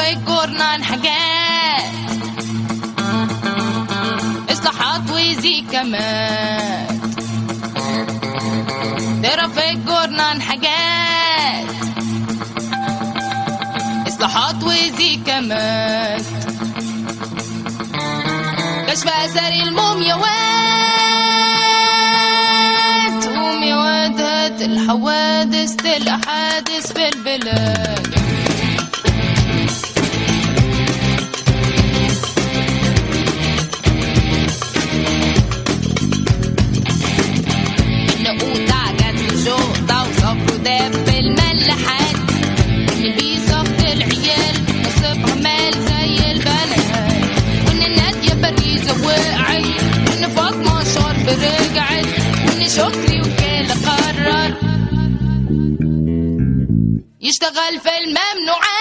رفيق جورنان حاجات اصلاحات وزي كمان رفيق جورنان حاجات اصلاحات وزي كمان كشف اثر المومياوات وميوات هات الحوادث الاحادث في البلاد النقوطة جت الجوطة وصبروا داب في الملاحات اللي بيصفت العيال نصيبها مال زي البنات وان نادية باريزة وقعت وان فاطمة شرب رجعت وان شكري وكالة قرر يشتغل في الممنوعات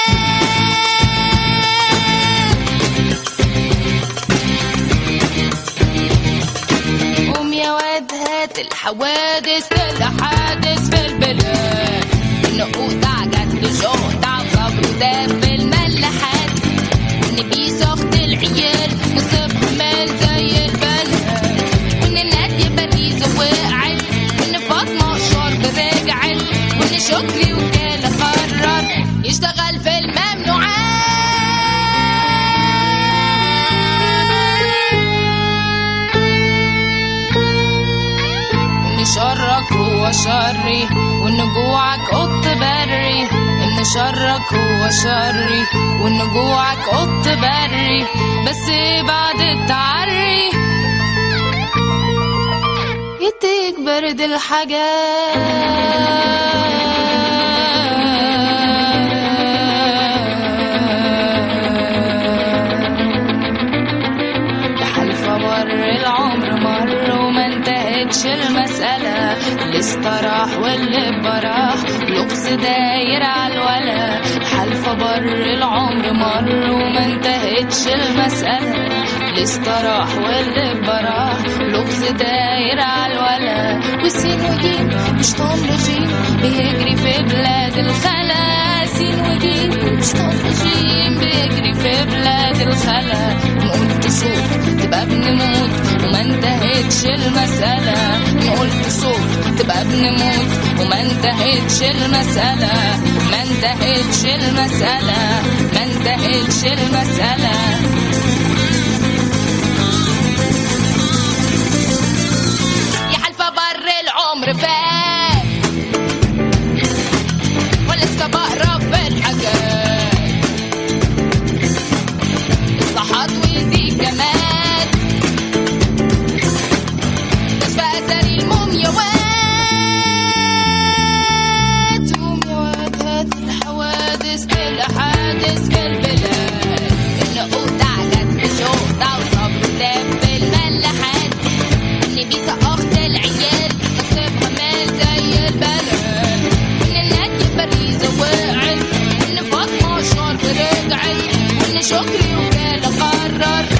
قوم يا واد هات الحوادث الحادث في البلاد النقوطة جت لجوطة وصبروا داب في الملاحات وان بيسخت العيال نصيبها مال زي البنات وان نادية باريزة وقعت وان فاطمة شرب رجعت وان شكري وكالة قرر يشتغل في الممنوعات ان شرك هو شري وان جوعك قط بري ان شرك هو شري وان جوعك قط بري بس بعد التعري يديك برد الحاجات حلفة مر العمر مر وما انتهتش المسألة اللي استراح واللي براح لغز داير على الولا حلفة بر العمر مر وما انتهتش المسألة اللي استراح واللي براح لغز داير على الولا وسين وجيم مش طعم رجيم بيجري في بلاد الخلا سين وجيم مش طعم رجيم بيجري في بلاد الخلا نقول صوت تبقى بنموت وما انتهتش المسألة نقول صوت تبقى بنموت وما انتهتش المسألة ما انتهتش المسألة ما انتهتش المسألة يا حلفة بر العمر فات ولسه بقرب في الحاجات اصلاحات وزي كمان كشف اثر المومياوات وميوات هات الحوادث الاحاديث في البلاد النقوطة جت بشوطة وصبر داب في الملاحات ان بيسا اخت العيال نصيبها مال زي البلد وان النادية باريزة وقعت وان فاطمة شرب رجعت وان شكري وكالة قرر